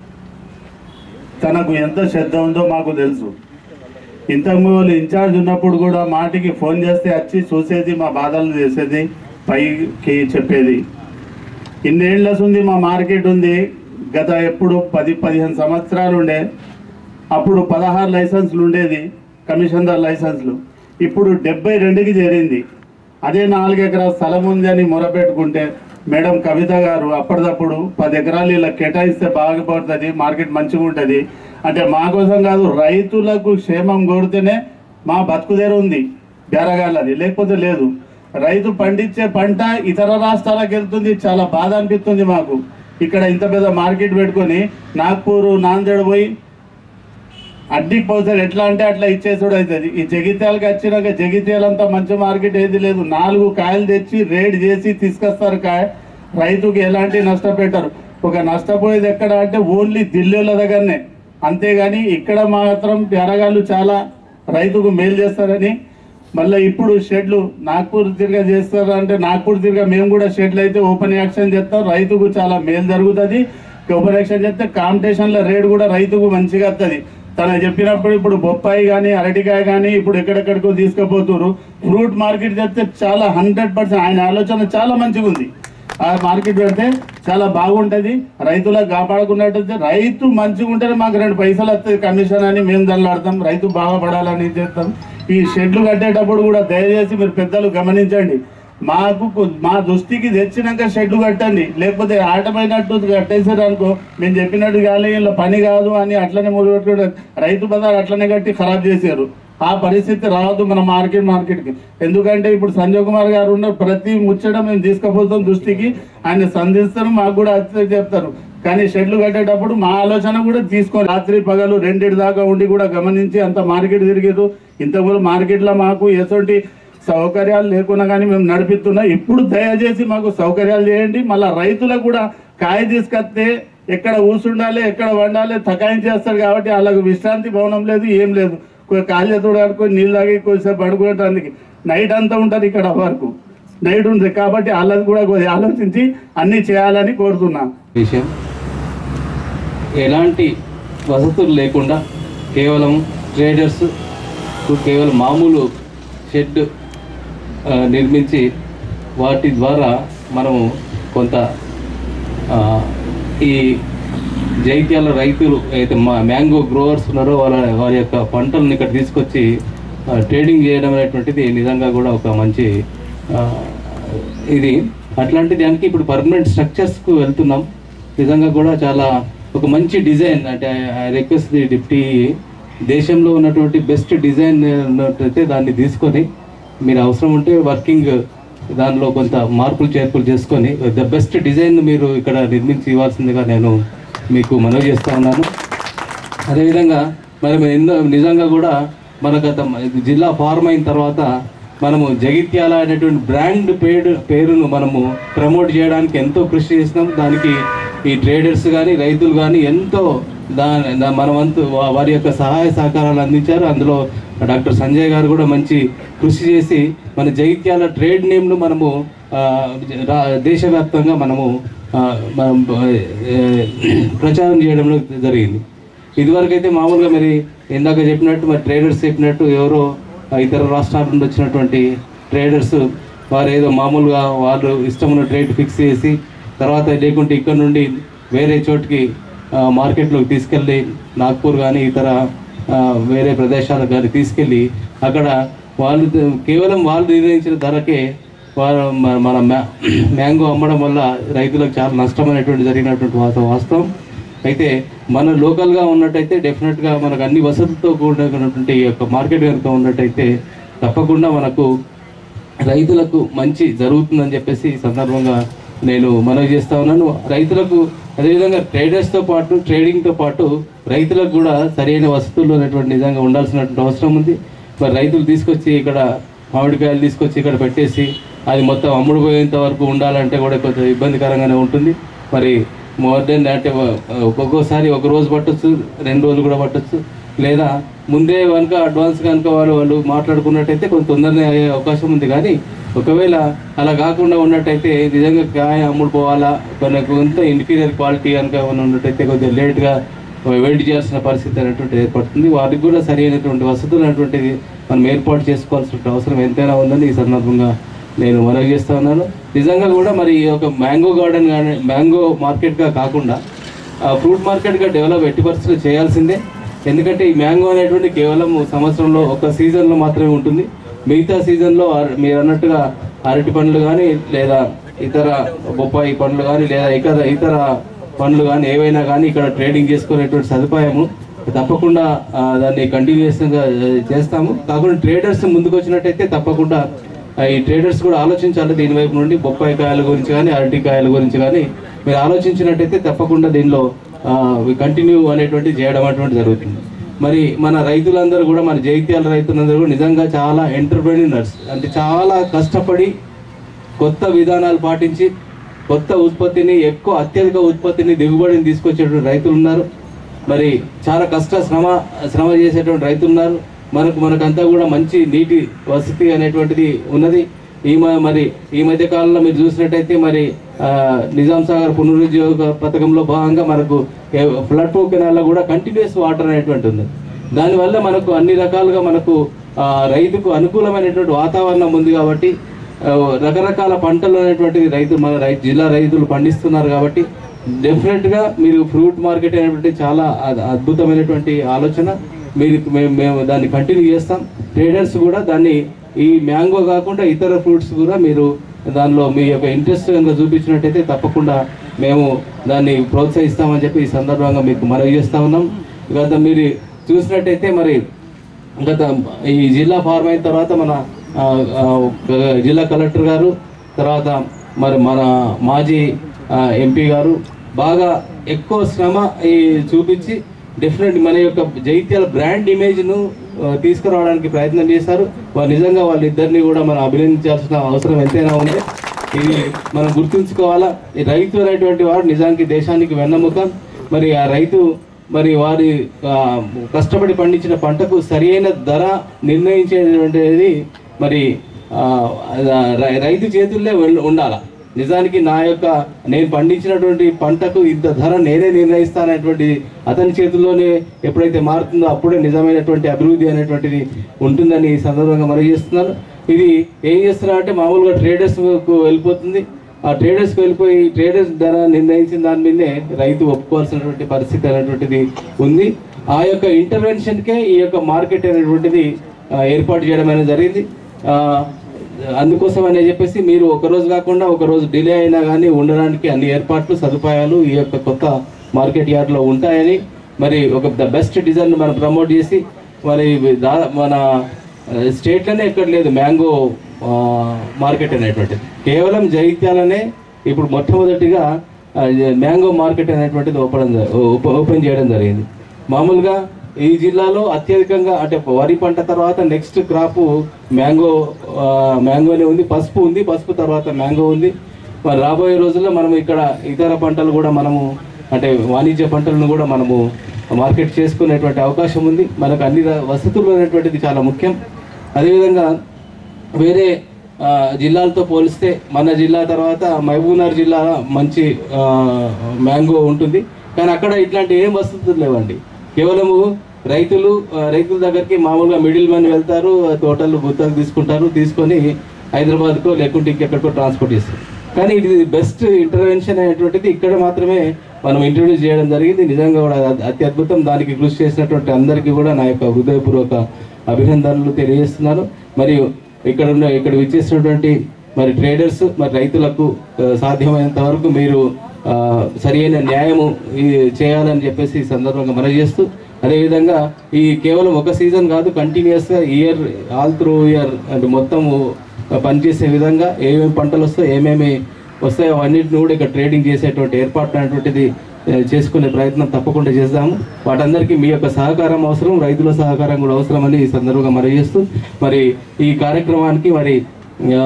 తనకు ఎంత శ్రద్ధ ఉందో మాకు తెలుసు ఇంతకు వాళ్ళు ఇన్ఛార్జ్ ఉన్నప్పుడు కూడా మాటికి ఫోన్ చేస్తే వచ్చి చూసేది మా బాధలు చేసేది పైకి చెప్పేది ఇన్నేళ్ల ఉంది మా మార్కెట్ ఉంది గత ఎప్పుడు పది పదిహేను సంవత్సరాలు ఉండే అప్పుడు పదహారు లైసెన్సులు ఉండేది కమిషన్దార్ లైసెన్సులు ఇప్పుడు డెబ్బై రెండుకి చేరింది అదే నాలుగు ఎకరాల స్థలం ఉంది అని మొరపెట్టుకుంటే మేడం కవిత గారు అప్పటిదప్పుడు పది ఎకరాలు ఇలా కేటాయిస్తే బాగుపడుతుంది మార్కెట్ మంచిగా ఉంటుంది అంటే మా కోసం కాదు రైతులకు క్షేమం కోరితేనే మా బతుకుదేరు ఉంది బేరగాళ్ళది లేకపోతే లేదు రైతు పండించే పంట ఇతర రాష్ట్రాలకు వెళ్తుంది చాలా బాధ అనిపిస్తుంది మాకు ఇక్కడ ఇంత పెద్ద మార్కెట్ పెట్టుకొని నాగ్పూర్ నాందేడ్ పోయి అడ్డికి పోతారు ఎట్లా అంటే అట్లా ఇచ్చేసుడు అవుతుంది ఈ జగిత్యాలకు వచ్చినాక జగిత్యాలంతా మంచి మార్కెట్ ఏది లేదు నాలుగు కాయలు తెచ్చి రేట్ చేసి తీసుకొస్తారు కాయ రైతుకి ఎలాంటి నష్టపెట్టారు ఒక నష్టపోయేది ఎక్కడ అంటే ఓన్లీ ఢిల్లీల దగ్గరనే అంతేగాని ఇక్కడ మాత్రం ఎరగాళ్ళు చాలా రైతుకు మేలు చేస్తారని మళ్ళీ ఇప్పుడు షెడ్లు నాగ్పూర్ తిరిగా చేస్తారు అంటే నాగ్పూర్ తిరిగా మేము కూడా షెడ్లు అయితే ఓపెన్ యాక్షన్ చేస్తాం రైతుకు చాలా మేలు జరుగుతుంది ఓపెన్ యాక్షన్ చేస్తే కాంపిటీషన్లో రేట్ కూడా రైతుకు మంచిగా వస్తుంది తను చెప్పినప్పుడు ఇప్పుడు బొప్పాయి కానీ అరటికాయ కానీ ఇప్పుడు ఎక్కడెక్కడికో తీసుకుపోతున్నారు ఫ్రూట్ మార్కెట్ చేస్తే చాలా హండ్రెడ్ పర్సెంట్ ఆయన ఆలోచన చాలా మంచిగా ఉంది ఆ మార్కెట్ పెడితే చాలా బాగుంటుంది రైతులకు కాపాడుకున్నట్టయితే రైతు మంచిగా ఉంటేనే మాకు రెండు పైసలు వస్తుంది కమిషన్ అని మేము దల్లాడతాం రైతు బాగుపడాలని చేస్తాం ఈ షెడ్లు కట్టేటప్పుడు కూడా దయచేసి మీరు పెద్దలు గమనించండి మాకు కొ- మా దృష్టికి తెచ్చినాక షెడ్లు కట్టండి లేకపోతే ఆటమైనట్టు కట్టేసారు అనుకో మేము చెప్పినట్టు కాలే ఇలా పని కాదు అని అట్లనే మొదలు రైతు బజార్ అట్లనే కట్టి ఖరాబ్ చేశారు ఆ పరిస్థితి రావద్దు మన మార్కెట్ మార్కెట్కి ఎందుకంటే ఇప్పుడు సంజయ్ కుమార్ గారు ఉన్న ప్రతి ముచ్చట మేము తీసుకుపోతాం దృష్టికి ఆయన సంధిస్తారు మాకు కూడా అతి చెప్తారు కానీ షెడ్లు కట్టేటప్పుడు మా ఆలోచన కూడా తీసుకొని రాత్రి పగలు రెండింటి దాకా ఉండి కూడా గమనించి అంత మార్కెట్ తిరిగారు ఇంతకుముందు మార్కెట్లో మాకు ఎటువంటి సౌకర్యాలు లేకున్నా కానీ మేము నడిపిస్తున్నాం ఇప్పుడు దయచేసి మాకు సౌకర్యాలు చేయండి మళ్ళీ రైతులకు కూడా కాయ తీసుకొస్తే ఎక్కడ ఊసుండాలి ఎక్కడ వండాలి తకాయం చేస్తారు కాబట్టి వాళ్ళకు విశ్రాంతి భవనం లేదు ఏం లేదు కాళ్ళు ఎత్తుడు ఆడుకొని నీళ్ళు తాగి కొద్దిసేపు పడుకోవడానికి నైట్ అంతా ఉంటుంది ఇక్కడ వరకు నైట్ ఉంది కాబట్టి వాళ్ళది కూడా కొద్దిగా ఆలోచించి అన్నీ చేయాలని కోరుతున్నాను విషయం ఎలాంటి వసతులు లేకుండా కేవలం ట్రేడర్స్ కేవలం మామూలు షెడ్ ఆ, నిర్మించి వాటి ద్వారా మనము కొంత ఆ, ఈ జైత్యాల రైతులు అయితే మా మ్యాంగో గ్రోవర్స్ ఉన్నారో వాళ్ళ వారి యొక్క పంటలను ఇక్కడ తీసుకొచ్చి ఆ, ట్రేడింగ్ చేయడం అనేటువంటిది నిజంగా కూడా ఒక మంచి ఆ, ఇది అట్లాంటి దానికి ఇప్పుడు పర్మనెంట్ స్ట్రక్చర్స్కు వెళ్తున్నాం నిజంగా కూడా చాలా ఒక మంచి డిజైన్ అంటే ఐ రిక్వెస్ట్ ది డిప్టీ దేశంలో ఉన్నటువంటి బెస్ట్ డిజైన్ ఉన్నట్టయితే దాన్ని తీసుకొని మీరు అవసరం ఉంటే వర్కింగ్ దానిలో కొంత మార్పులు చేర్పులు చేసుకొని ద బెస్ట్ డిజైన్ మీరు ఇక్కడ నిర్మించి ఇవ్వాల్సిందిగా నేను మీకు మనవి చేస్తా ఉన్నాను అదేవిధంగా మనం ఎన్నో నిజంగా కూడా మన గత జిల్లా ఫార్మ్ అయిన తర్వాత మనము జగిత్యాల అనేటువంటి బ్రాండ్ పేరు పేరును మనము ప్రమోట్ చేయడానికి ఎంతో కృషి చేసినాం దానికి ఈ ట్రేడర్స్ కానీ రైతులు కానీ ఎంతో దాని దా- మన వంతు వా- వారి యొక్క సహాయ సహకారాలు అందించారు అందులో డాక్టర్ సంజయ్ గారు కూడా మంచి కృషి చేసి మన జగిత్యాల ట్రేడ్ నేమ్ను మనము ఆ, రా- దేశవ్యాప్తంగా మనము ఆ, మనం ఏ, ప్రచారం చేయడంలో జరిగింది ఇదివరకైతే మామూలుగా మరి ఇందాక చెప్పినట్టు మరి ట్రేడర్స్ చెప్పినట్టు ఎవరో ఆ, ఇతర రాష్ట్రాల నుండి వచ్చినటువంటి ట్రేడర్స్ వారు ఏదో మామూలుగా వాళ్ళు ఇష్టం ఉన్న ట్రేడ్ ఫిక్స్ చేసి తర్వాత లేకుంటే ఇక్కడ నుండి వేరే చోటికి ఆ, మార్కెట్లోకి తీసుకెళ్ళి నాగ్పూర్ కానీ ఇతర ఆ, వేరే ప్రదేశాలకు కానీ తీసుకెళ్ళి అక్కడ వాళ్ళు ద- కేవలం వాళ్ళు నిర్ణయించిన ధరకే వారు మ- మన మ్యా మ్యాంగో అమ్మడం వల్ల రైతులకు చాలా నష్టమైనటువంటి జరిగినటువంటి వాస్త- వాస్తవం అయితే మన లోకల్గా ఉన్నట్టయితే డెఫినెట్గా మనకు అన్ని వసతులతో కూడినటువంటి ఈ యొక్క మార్కెట్ కనుక ఉన్నట్టయితే తప్పకుండా మనకు రైతులకు మంచి జరుగుతుందని చెప్పేసి ఈ సందర్భంగా నేను మనవి చేస్తా ఉన్నాను రైతులకు అదేవిధంగా ట్రేడర్స్తో పాటు ట్రేడింగ్తో పాటు రైతులకు కూడా సరైన వసతులు అనేటువంటి నిజంగా ఉండాల్సినటువంటి అవసరం ఉంది మరి రైతులు తీసుకొచ్చి ఇక్కడ మామిడికాయలు తీసుకొచ్చి ఇక్కడ పెట్టేసి అది మొత్తం అమ్ముడు పోయేంత వరకు ఉండాలంటే కూడా కొంచెం ఇబ్బందికరంగానే ఉంటుంది మరి మోర్ దెన్ అంటే ఒక్కొక్కసారి ఒక రోజు పట్టొచ్చు రెండు రోజులు కూడా పట్టొచ్చు లేదా ముందే కనుక అడ్వాన్స్ కనుక వాళ్ళు వాళ్ళు మాట్లాడుకున్నట్టయితే కొంత తొందరనే అయ్యే అవకాశం ఉంది కానీ ఒకవేళ అలా కాకుండా ఉన్నట్టయితే నిజంగా కాయ అమ్ముడు పోవాలా కొన్ని కొంత ఇన్ఫీరియర్ క్వాలిటీ కనుక ఏమైనా ఉన్నట్టయితే కొద్దిగా లేట్గా వెయిట్ చేయాల్సిన పరిస్థితి అనేటువంటిది ఏర్పడుతుంది వారికి కూడా సరైనటువంటి వసతులు అనేటువంటిది మనం ఏర్పాటు చేసుకోవాల్సిన అవసరం ఎంతైనా ఉందని ఈ సందర్భంగా నేను మనవి చేస్తా ఉన్నాను నిజంగా కూడా మరి ఈ యొక్క మ్యాంగో గార్డెన్ కానీ మ్యాంగో మార్కెట్గా కాకుండా ఫ్రూట్ మార్కెట్గా డెవలప్ ఎట్టి పరిస్థితుల్లో చేయాల్సిందే ఎందుకంటే ఈ మ్యాంగో అనేటువంటి కేవలం సంవత్సరంలో ఒక సీజన్లో మాత్రమే ఉంటుంది మిగతా సీజన్లో అర- మీరు అన్నట్టుగా అరటి పండ్లు కానీ లేదా ఇతర బొప్పాయి పండ్లు కానీ లేదా ఇతర ఇతర పండ్లు కానీ ఏవైనా కానీ ఇక్కడ ట్రేడింగ్ చేసుకునేటువంటి సదుపాయము తప్పకుండా ఆ, దాన్ని కంటిన్యూస్గా చేస్తాము కాకుండా ట్రేడర్స్ ముందుకు వచ్చినట్టయితే తప్పకుండా ఆ, ఈ ట్రేడర్స్ కూడా ఆలోచించాలి దీని వైపు నుండి బొప్పాయి కాయల గురించి కానీ అరటికాయల గురించి కానీ మీరు ఆలోచించినట్టయితే తప్పకుండా దీనిలో కంటిన్యూ అనేటువంటి చేయడం అటువంటి జరుగుతుంది మరి మన రైతులందరూ కూడా మన జైత్యాల రైతులందరూ కూడా నిజంగా చాలా ఎంటర్ప్రెన్యూర్స్ అంటే చాలా కష్టపడి కొత్త విధానాలు పాటించి కొత్త ఉత్పత్తిని ఎక్కువ అత్యధిక ఉత్పత్తిని దిగుబడిని తీసుకొచ్చేటువంటి రైతులు ఉన్నారు మరి చాలా కష్ట శ్రమ శ్రమ చేసేటువంటి రైతులు ఉన్నారు మనకు మనకంతా కూడా మంచి నీటి వసతి అనేటువంటిది ఉన్నది ఈ మ- మరి ఈ మధ్య కాలంలో మీరు చూసినట్టయితే మరి ఆ, నిజాం సాగర్ పునరుద్యోగ పథకంలో భాగంగా మనకు ఫ్లడ్ ప్రూఫ్ కెనాల్లో కూడా కంటిన్యూస్ వాటర్ అనేటువంటి ఉంది దానివల్ల మనకు అన్ని రకాలుగా మనకు ఆ, రైతుకు అనుకూలమైనటువంటి వాతావరణం ఉంది కాబట్టి ఆ, రకరకాల పంటలు అనేటువంటిది రైతు మన రైతు జిల్లా రైతులు పండిస్తున్నారు కాబట్టి డెఫినెట్గా మీరు ఫ్రూట్ మార్కెట్ అనేటువంటి చాలా అద్- అద్భుతమైనటువంటి ఆలోచన మీరు మేము మేము దాన్ని కంటిన్యూ చేస్తాం ట్రేడర్స్ కూడా దాన్ని ఈ మ్యాంగో కాకుండా ఇతర ఫ్రూట్స్ కూడా మీరు దానిలో మీ యొక్క ఇంట్రెస్ట్ కనుక చూపించినట్టయితే తప్పకుండా మేము దాన్ని ప్రోత్సహిస్తామని చెప్పి ఈ సందర్భంగా మీకు మనవి చేస్తా ఉన్నాం గత మీరు చూసినట్టయితే మరి గత ఈ జిల్లా ఫార్మ్ అయిన తర్వాత మన ఆ, ఆ, జిల్లా కలెక్టర్ గారు తర్వాత మరి మన మాజీ ఆ, ఎంపీ గారు బాగా ఎక్కువ శ్రమ ఈ చూపించి డెఫినెట్ మన యొక్క జైత్యాల బ్రాండ్ ఇమేజ్ను ఆ, తీసుకురావడానికి ప్రయత్నం చేశారు వారు నిజంగా వాళ్ళిద్దరిని కూడా మనం అభినందించాల్సిన అవసరం ఎంతైనా ఉంది ఇది మనం గుర్తుంచుకోవాలా ఈ రైతు అనేటువంటి వాడు నిజానికి దేశానికి వెన్నెముక మరి ఆ రైతు మరి వారి ఆ, కష్టపడి పండించిన పంటకు సరియైన ధర నిర్ణయించేటువంటిది మరి ఆ, రై- రైతు చేతుల్లో వెల్- ఉండాల నిజానికి నా యొక్క నేను పండించినటువంటి పంటకు ఇంత ధర నేనే నిర్ణయిస్తానటువంటి అతని చేతుల్లోనే ఎప్పుడైతే మారుతుందో అప్పుడే నిజమైనటువంటి అభివృద్ధి అనేటువంటిది ఉంటుందని ఈ సందర్భంగా మరి చేస్తున్నాను ఇది ఏం చేస్తున్నారంటే మామూలుగా ట్రేడర్స్కు వెళ్ళిపోతుంది ఆ ట్రేడర్స్కి వెళ్ళిపోయి ట్రేడర్స్ ధర నిర్ణయించిన దాని మీదే రైతు ఒప్పుకోవాల్సినటువంటి పరిస్థితి అనేటువంటిది ఉంది ఆ యొక్క ఇంటర్వెన్షన్కే ఈ యొక్క మార్కెట్ అనేటువంటిది ఆ, ఏర్పాటు చేయడం అనేది జరిగింది ఆ, అందుకోసం అని చెప్పేసి మీరు ఒక రోజు కాకుండా ఒక రోజు డిలే అయినా కానీ ఉండడానికి అన్ని ఏర్పాట్లు సదుపాయాలు ఈ యొక్క కొత్త మార్కెట్ యార్డ్లో ఉంటాయని మరి ఒక ద బెస్ట్ డిజైన్ మనం ప్రమోట్ చేసి మరి దా మన స్టేట్లోనే ఎక్కడ లేదు మ్యాంగో ఆ, మార్కెట్ అనేటువంటిది కేవలం జైత్యాలనే ఇప్పుడు మొట్టమొదటిగా ఆ, మ్యాంగో మార్కెట్ అనేటువంటిది ఓపెన్ జ- ఓపె- ఓపెన్ చేయడం జరిగింది మామూలుగా ఈ జిల్లాలో అత్యధికంగా అంటే వరి పంట తర్వాత నెక్స్ట్ క్రాప్ మ్యాంగో ఆ, మ్యాంగోనే ఉంది పసుపు ఉంది పసుపు తర్వాత మ్యాంగో ఉంది మరి రాబోయే రోజుల్లో మనం ఇక్కడ ఇతర పంటలు కూడా మనము అంటే వాణిజ్య పంటలను కూడా మనము మార్కెట్ చేసుకునేటువంటి అవకాశం ఉంది మనకు అన్ని ర- వసతులు అనేటువంటిది చాలా ముఖ్యం అదేవిధంగా వేరే ఆ, జిల్లాలతో పోలిస్తే మన జిల్లా తర్వాత మహబూబ్నగర్ జిల్లా మంచి ఆ, మ్యాంగో ఉంటుంది కానీ అక్కడ ఇట్లాంటి ఏం వసతులు లేవండి కేవలము రైతులు ఆ, రైతుల దగ్గరికి మామూలుగా మిడిల్ మ్యాన్ వెళ్తారు ఆ తోటలు గుత్తకు తీసుకుంటారు తీసుకొని హైదరాబాద్కో లేకుంటే ఇంకెక్కడికో ట్రాన్స్పోర్ట్ చేస్తారు కానీ ఇది బెస్ట్ ఇంటర్వెన్షన్ అనేటువంటిది ఇక్కడ మాత్రమే మనం ఇంట్రొడ్యూస్ చేయడం జరిగింది నిజంగా కూడా అది అతి అద్భుతం దానికి కృషి చేసినటువంటి అందరికీ కూడా నా యొక్క హృదయపూర్వక అభినందనలు తెలియజేస్తున్నాను మరియు ఇక్కడ ఉన్న ఇక్కడ విచ్చేసినటువంటి మరి ట్రేడర్స్ మరి రైతులకు ఆ, సాధ్యమైనంత వరకు మీరు ఆ, సరియైన న్యాయము ఈ చేయాలని చెప్పేసి ఈ సందర్భంగా మనవి చేస్తూ అదేవిధంగా ఈ కేవలం ఒక సీజన్ కాదు కంటిన్యూస్గా ఇయర్ ఆల్ త్రూ ఇయర్ అంటే మొత్తము పనిచేసే విధంగా ఏమేమి పంటలు వస్తాయో ఏమేమి వస్తాయో అవన్నిటిని కూడా ఇక్కడ ట్రేడింగ్ చేసేటువంటి ఏర్పాటు అనేటువంటిది ఆ, చేసుకునే ప్రయత్నం తప్పకుండా చేద్దాము వాటందరికీ మీ యొక్క సహకారం అవసరం రైతుల సహకారం కూడా అవసరమని ఈ సందర్భంగా మనవి చేస్తూ మరి ఈ కార్యక్రమానికి మరి ఆ,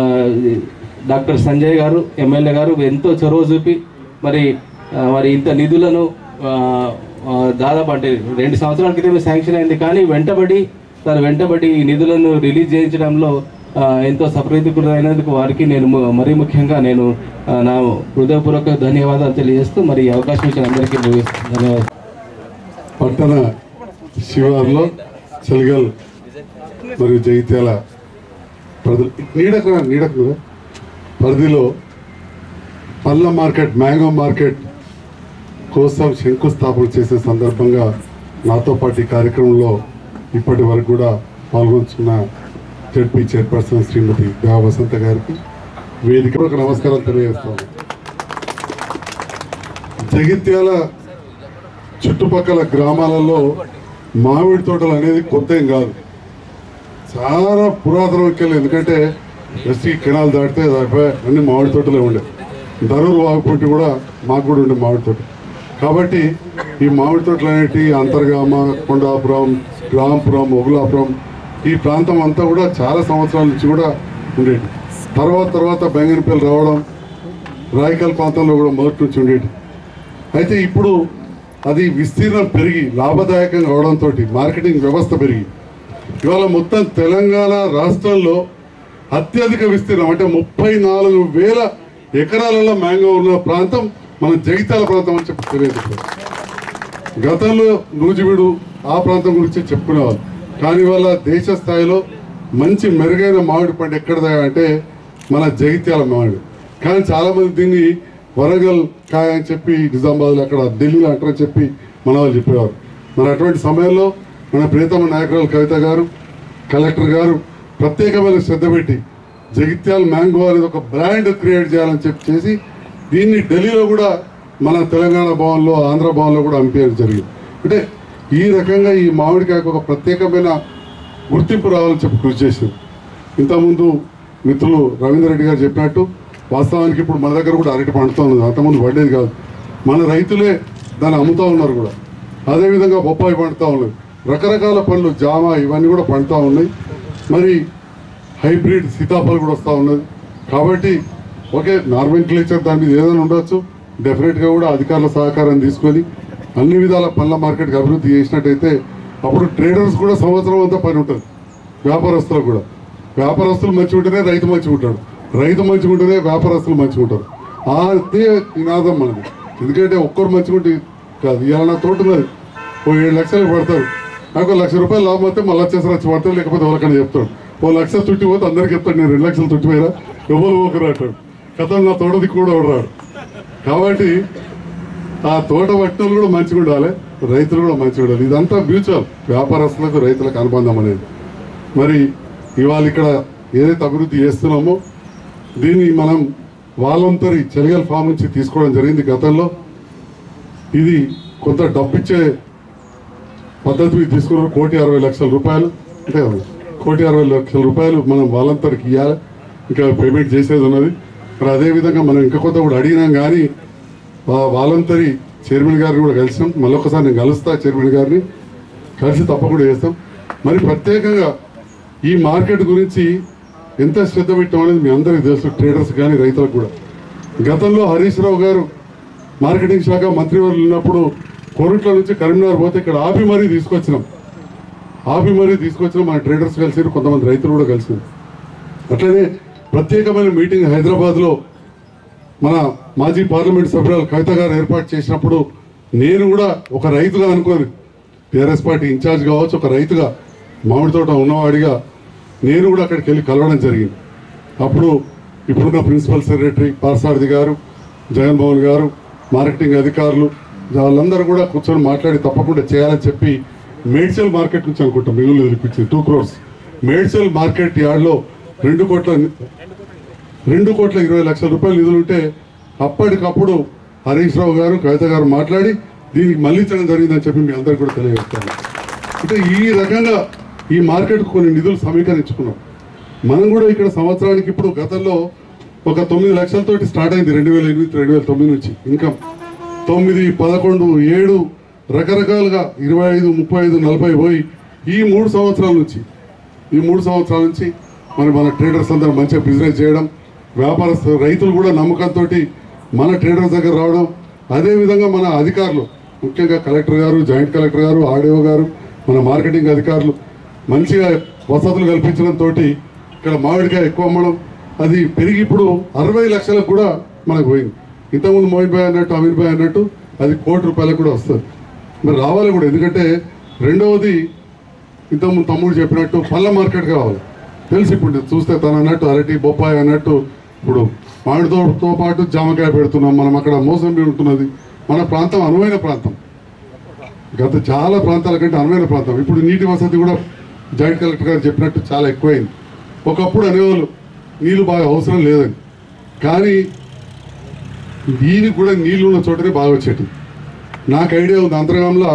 డాక్టర్ సంజయ్ గారు ఎమ్మెల్యే గారు ఎంతో చొరవ చూపి మరి ఆ, మరి ఇంత నిధులను ఆ, ఆ, దాదాపు అంటే రెండు సంవత్సరాల క్రితమే శాంక్షన్ అయింది కానీ వెంటబడి తను వెంటబడి ఈ నిధులను రిలీజ్ చేయించడంలో ఆ, ఎంతో సఫలీకృతమైనందుకు వారికి నేను ము- మరీ ముఖ్యంగా నేను ఆ, నా హృదయపూర్వక ధన్యవాదాలు తెలియజేస్తూ మరి ఈ అవకాశం ఇచ్చిన అందరికీ ధన్యవాదాలు పట్టణ శివార్లో చలిగల్ మరియు జగిత్యాల పరిధి నీడకు నీడకు పరిధిలో పళ్ళ మార్కెట్ మ్యాంగో మార్కెట్ కోసం శంకుస్థాపన చేసే సందర్భంగా నాతో పాటు ఈ కార్యక్రమంలో ఇప్పటి వరకు కూడా పాల్గొంటున్న జడ్పీ చైర్పర్సన్ శ్రీమతి దేవ వసంత గారికి వేదిక ఒక నమస్కారం తెలియజేస్తాను జగిత్యాల చుట్టుపక్కల గ్రామాలలో మామిడి తోటలు అనేది కొత్త ఏం కాదు చాలా పురాతన వ్యక్తులు ఎందుకంటే జస్ట్ ఈ కెనాల్ దాటితే దాటిపోయి అన్ని మామిడి తోటలే ఉండే ధరూరు వాగుపొట్టి కూడా మాకు కూడా ఉండే మామిడి తోట కాబట్టి ఈ మామిడి తోటలు అనేటి అంతర్గామ కొండాపురం రాంపురం ఒగులాపురం ఈ ప్రాంతం అంతా కూడా చాలా సంవత్సరాల నుంచి కూడా ఉండేది తర్వాత తర్వాత బెంగనపల్లి రావడం రాయకల్ ప్రాంతంలో కూడా మొదటి నుంచి ఉండేది అయితే ఇప్పుడు అది విస్తీర్ణం పెరిగి లాభదాయకంగా అవడంతో మార్కెటింగ్ వ్యవస్థ పెరిగి ఇవాళ మొత్తం తెలంగాణ రాష్ట్రంలో అత్యధిక విస్తీర్ణం అంటే ముప్పై నాలుగు వేల ఎకరాలలో మ్యాంగో ఉన్న ప్రాంతం మన జగిత్యాల ప్రాంతం అని చెప్పి తెలియదు గతంలో నూజివీడు ఆ ప్రాంతం గురించి చెప్పుకునేవాళ్ళు కానీ వాళ్ళ దేశ స్థాయిలో మంచి మెరుగైన మామిడి పంట ఎక్కడదా అంటే మన జగిత్యాల మామిడి కానీ చాలా మంది దీన్ని వరంగల్ కాయ అని చెప్పి నిజామాబాద్లో అక్కడ ఢిల్లీలో అంటారని చెప్పి మన వాళ్ళు చెప్పేవారు మరి అటువంటి సమయంలో మన ప్రియతమ నాయకురాలు కవిత గారు కలెక్టర్ గారు ప్రత్యేకమైన శ్రద్ధ పెట్టి జగిత్యాల మ్యాంగో అనేది ఒక బ్రాండ్ క్రియేట్ చేయాలని చెప్పి చేసి దీన్ని ఢిల్లీలో కూడా మన తెలంగాణ భవన్లో ఆంధ్ర భవన్లో కూడా అనిపించడం జరిగింది అంటే ఈ రకంగా ఈ మామిడికాయకు ఒక ప్రత్యేకమైన గుర్తింపు రావాలని చెప్పి కృషి చేసింది ఇంతకుముందు మిత్రులు రవీందర్ రెడ్డి గారు చెప్పినట్టు వాస్తవానికి ఇప్పుడు మన దగ్గర కూడా అరటి పండుతూ ఉన్నది అంతకుముందు పడేది కాదు మన రైతులే దాన్ని అమ్ముతూ ఉన్నారు కూడా అదేవిధంగా బొప్పాయి పండుతూ ఉన్నది రకరకాల పండ్లు జామ ఇవన్నీ కూడా పండుతూ ఉన్నాయి మరి హైబ్రిడ్ సీతాఫలం కూడా వస్తూ ఉన్నది కాబట్టి ఓకే నార్మల్ క్లేచర్ దాని మీద ఏదైనా ఉండొచ్చు డెఫినెట్గా కూడా అధికారుల సహకారం తీసుకొని అన్ని విధాల పండ్ల మార్కెట్కి అభివృద్ధి చేసినట్టయితే అప్పుడు ట్రేడర్స్ కూడా సంవత్సరం అంతా పని ఉంటుంది వ్యాపారస్తులకు కూడా వ్యాపారస్తులు మంచిగా ఉంటేనే రైతు మంచిగా ఉంటాడు రైతు మంచిగా ఉంటేనే వ్యాపారస్తులు మంచిగా ఉంటారు ఆ అదే నినాదం మనది ఎందుకంటే ఒక్కరు మంచిగా ఉంటే కాదు ఇవాళ నా తోట ఉన్నది ఓ ఏడు లక్షలు పడతారు నాకు ఒక లక్ష రూపాయలు లాభం వస్తే మళ్ళీ వచ్చేసరి వచ్చి పడతాడు లేకపోతే ఎవరికైనా చెప్తాడు ఓ లక్ష చుట్టి పోతే అందరికి చెప్తాడు నేను రెండు లక్షలు చుట్టిపోయినా ఎవరు ఒకరు అంటాడు కథం నా తోటది కూడా ఎవరు కాబట్టి ఆ తోట పట్టినోళ్ళు కూడా మంచిగా ఉండాలి రైతులు కూడా మంచిగా ఉండాలి ఇదంతా మ్యూచువల్ వ్యాపారస్తులకు రైతులకు అనుబంధం అనేది మరి ఇవాళ ఇక్కడ ఏదైతే అభివృద్ధి చేస్తున్నామో దీన్ని మనం వాలంతరి చెలిగల్ ఫామ్ నుంచి తీసుకోవడం జరిగింది గతంలో ఇది కొంత డబ్బిచ్చే పద్ధతి మీద తీసుకున్నారు కోటి అరవై లక్షల రూపాయలు అంటే కోటి అరవై లక్షల రూపాయలు మనం వాలంతరికి ఇవ్వాలి ఇంకా పేమెంట్ చేసేది ఉన్నది మరి అదేవిధంగా మనం ఇంకా కొంత కూడా అడిగినాం కానీ వాలంతరి చైర్మన్ గారిని కూడా కలిసాం మళ్ళొకసారి నేను కలుస్తా చైర్మన్ గారిని కలిసి తప్పకుండా చేస్తాం మరి ప్రత్యేకంగా ఈ మార్కెట్ గురించి ఎంత శ్రద్ధ పెట్టాం అనేది మీ అందరికీ తెలుసు ట్రేడర్స్ కానీ రైతులకు కూడా గతంలో హరీష్ రావు గారు మార్కెటింగ్ శాఖ మంత్రివర్యులు ఉన్నప్పుడు కోరుట్ల నుంచి కరీంనగర్ పోతే ఇక్కడ ఆపి మరీ తీసుకొచ్చినాం ఆపి మరీ తీసుకొచ్చినాం మన ట్రేడర్స్ కలిసి కొంతమంది రైతులు కూడా కలిసింది అట్లనే ప్రత్యేకమైన మీటింగ్ హైదరాబాద్లో మన మాజీ పార్లమెంట్ సభ్యురాలు కవిత గారు ఏర్పాటు చేసినప్పుడు నేను కూడా ఒక రైతుగా అనుకోని టీఆర్ఎస్ పార్టీ ఇన్ఛార్జ్ కావచ్చు ఒక రైతుగా మామిడి తోట ఉన్నవాడిగా నేను కూడా అక్కడికి వెళ్ళి కలవడం జరిగింది అప్పుడు ఇప్పుడున్న ప్రిన్సిపల్ సెక్రటరీ పార్సారథి గారు జగన్మోహన్ గారు మార్కెటింగ్ అధికారులు వాళ్ళందరూ కూడా కూర్చొని మాట్లాడి తప్పకుండా చేయాలని చెప్పి మేడ్చల్ మార్కెట్ నుంచి అనుకుంటాం మిగులు తెప్పించింది టూ క్రోర్స్ మేడ్చల్ మార్కెట్ యార్డ్లో రెండు కోట్ల రెండు కోట్ల ఇరవై లక్షల రూపాయలు నిధులుంటే అప్పటికప్పుడు హరీష్ రావు గారు కవిత గారు మాట్లాడి దీనికి మళ్ళించడం జరిగిందని చెప్పి మీ అందరికీ కూడా తెలియజేస్తాను అంటే ఈ రకంగా ఈ మార్కెట్ కొన్ని నిధులు సమీకరించుకున్నాం మనం కూడా ఇక్కడ సంవత్సరానికి ఇప్పుడు గతంలో ఒక తొమ్మిది లక్షలతోటి స్టార్ట్ అయింది రెండు వేల ఎనిమిది రెండు వేల తొమ్మిది నుంచి ఇన్కమ్ తొమ్మిది పదకొండు ఏడు రకరకాలుగా ఇరవై ఐదు ముప్పై ఐదు నలభై పోయి ఈ మూడు సంవత్సరాల నుంచి ఈ మూడు సంవత్సరాల నుంచి మరి మన ట్రేడర్స్ అందరూ మంచిగా బిజినెస్ చేయడం వ్యాపారస్తు రైతులు కూడా నమ్మకంతో మన ట్రేడర్స్ దగ్గర రావడం అదేవిధంగా మన అధికారులు ముఖ్యంగా కలెక్టర్ గారు జాయింట్ కలెక్టర్ గారు ఆర్డీఓ గారు మన మార్కెటింగ్ అధికారులు మంచిగా వసతులు కల్పించడంతో ఇక్కడ మామిడికాయ ఎక్కువ అమ్మడం అది పెరిగి ఇప్పుడు అరవై లక్షలకు కూడా మనకు పోయింది ఇంతకుముందు మోహిన్ భాయ్ అన్నట్టు అమీర్ భాయ్ అన్నట్టు అది కోటి రూపాయలకు కూడా వస్తుంది మరి రావాలి కూడా ఎందుకంటే రెండవది ఇంతకుముందు తమ్ముడు చెప్పినట్టు పళ్ళ మార్కెట్ కావాలి తెలిసి ఇప్పుడు చూస్తే తను అన్నట్టు అరటి బొప్పాయి అన్నట్టు ఇప్పుడు మామిడితోతో పాటు జామకాయ పెడుతున్నాం మనం అక్కడ మోసంబి ఉంటున్నది మన ప్రాంతం అనువైన ప్రాంతం గత చాలా ప్రాంతాల కంటే అనువైన ప్రాంతం ఇప్పుడు నీటి వసతి కూడా జాయింట్ కలెక్టర్ గారు చెప్పినట్టు చాలా ఎక్కువైంది ఒకప్పుడు అనేవాళ్ళు నీళ్ళు బాగా అవసరం లేదని కానీ దీనికి కూడా నీళ్ళు ఉన్న చోటనే బాగా వచ్చేటి నాకు ఐడియా ఉంది అంతర్గాంలో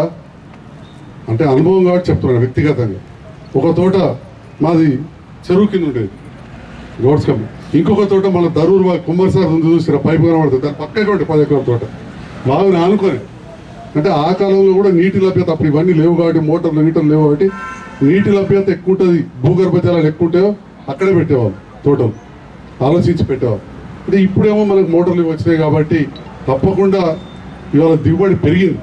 అంటే అనుభవం కాబట్టి చెప్తున్నాను వ్యక్తిగతంగా ఒక తోట మాది చెరువు కింద ఉండేది గౌడ్స్ కంపెనీ ఇంకొక తోట మన దరూరు వా- కుమ్మరి సార్ ఉంది చూసిన పైపు కనబడుతుంది దాని పక్కకి ఉంటే పది ఎకరాల తోట బాగా ఆనుకొని అంటే ఆ కాలంలో కూడా నీటి లభ్యత అప్పుడు ఇవన్నీ లేవు కాబట్టి మోటార్లు గీటర్లు లేవు కాబట్టి నీటి లభ్యత ఎక్కువ ఉంటుంది భూగర్భ జలాలు ఎక్కువ ఉంటాయో అక్కడే పెట్టేవాళ్ళు తోటలు ఆలోచించి పెట్టేవాళ్ళు అంటే ఇప్పుడేమో మనకు మోటార్లు ఇవి వచ్చినాయి కాబట్టి తప్పకుండా ఇవాళ దిగుబడి పెరిగింది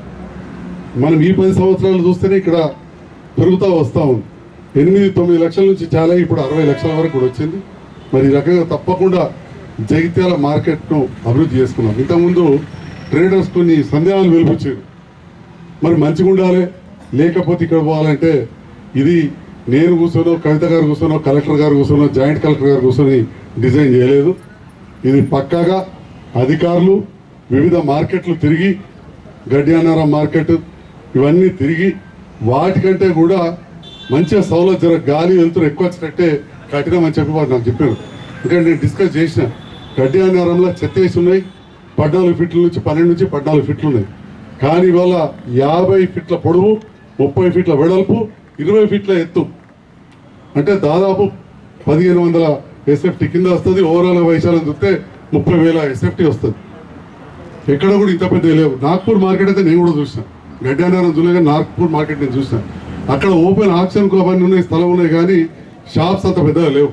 మనం ఈ పది సంవత్సరాలు చూస్తేనే ఇక్కడ పెరుగుతూ వస్తూ ఉంది ఎనిమిది తొమ్మిది లక్షల నుంచి చాలా ఇప్పుడు అరవై లక్షల వరకు కూడా వచ్చింది మరి ఈ రకంగా తప్పకుండా జగిత్యాల మార్కెట్ను అభివృద్ధి చేసుకున్నాం ఇంతకుముందు ట్రేడర్స్ కొన్ని సందేహాలు వెలిపించారు మరి మంచిగా ఉండాలి లేకపోతే ఇక్కడ పోవాలంటే ఇది నేను కూర్చోనో కవిత గారు కూర్చోనో కలెక్టర్ గారు కూర్చోనో జాయింట్ కలెక్టర్ గారు కూర్చొని డిజైన్ చేయలేదు ఇది పక్కాగా అధికారులు వివిధ మార్కెట్లు తిరిగి గడ్డియానారం మార్కెట్ ఇవన్నీ తిరిగి వాటికంటే కూడా మంచిగా సౌలభ్యం జర గాలి వెళ్తురు ఎక్కువ వచ్చినట్టే కట్టినామని చెప్పి వారు నాకు చెప్పారు ఇంకా నేను డిస్కస్ చేసిన గడ్డియానారంలో చెత్త వేసి ఉన్నాయి పద్నాలుగు ఫీట్ల నుంచి పన్నెండు నుంచి పద్నాలుగు ఫీట్లు ఉన్నాయి కానీ ఇవాళ యాభై ఫీట్ల పొడవు ముప్పై ఫీట్ల వెడల్పు ఇరవై ఫీట్ల ఎత్తు అంటే దాదాపు పదిహేను వందల ఎస్ఎఫ్టీ కింద వస్తుంది ఓవరాల్ వైశాల్యం చూస్తే ముప్పై వేల ఎస్ఎఫ్టీ వస్తుంది ఎక్కడ కూడా ఇంత పెద్ద లేవు నాగ్పూర్ మార్కెట్ అయితే నేను కూడా చూసిన గడ్డానారం జూలే నాగ్పూర్ మార్కెట్ నేను చూసిన అక్కడ ఓపెన్ ఆప్షన్ అవన్నీ ఉన్నాయి స్థలం ఉన్నాయి కానీ షాప్స్ అంత పెద్దగా లేవు